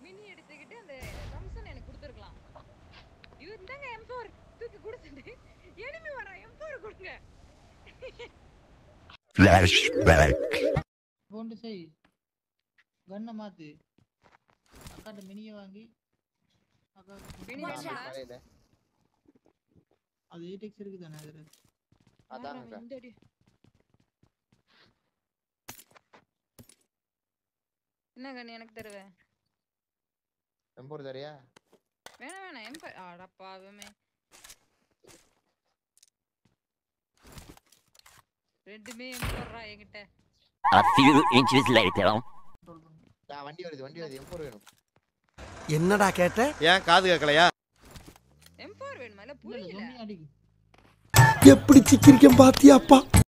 Mini எடுத்துக்கிட்டு அந்த தம்சன் எனக்கு கொடுத்துருக்கலாம் இவர் இந்தாங்க M4 தூக்கி கொடுத்துட்டு எனிமி வர M4 கொடுங்க Flashback. போண்டு செய் கண்ணை மாத்து அக்காட்ட மினிய வாங்கி அக்கா மினி நான் வேணுமா? மலையில. அது எயிட் எக்ஸ் இருக்கு தானே அதுல அதான் யாரா அவன் இந்த அடி என்ன கண்ணு எனக்கு தருவ எம்போர் தரியா வேணாம் வேணாம் எம்ப அடப்பாவுமே ரெண்டுமே எம்பர்றா என்கிட்ட A few inches later. Control பண்ணு நான் வண்டி வருது வண்டி வருது எம்போர் வேணும் என்னடா கேட்ட ஏன் காது கேட்கலையா M4 வேணுமா இல்ல இல்ல இல்ல புரியல சொன்னி அடிக்கு எப்படி சிக்கிரிக்கம் பாத்தியாப்பா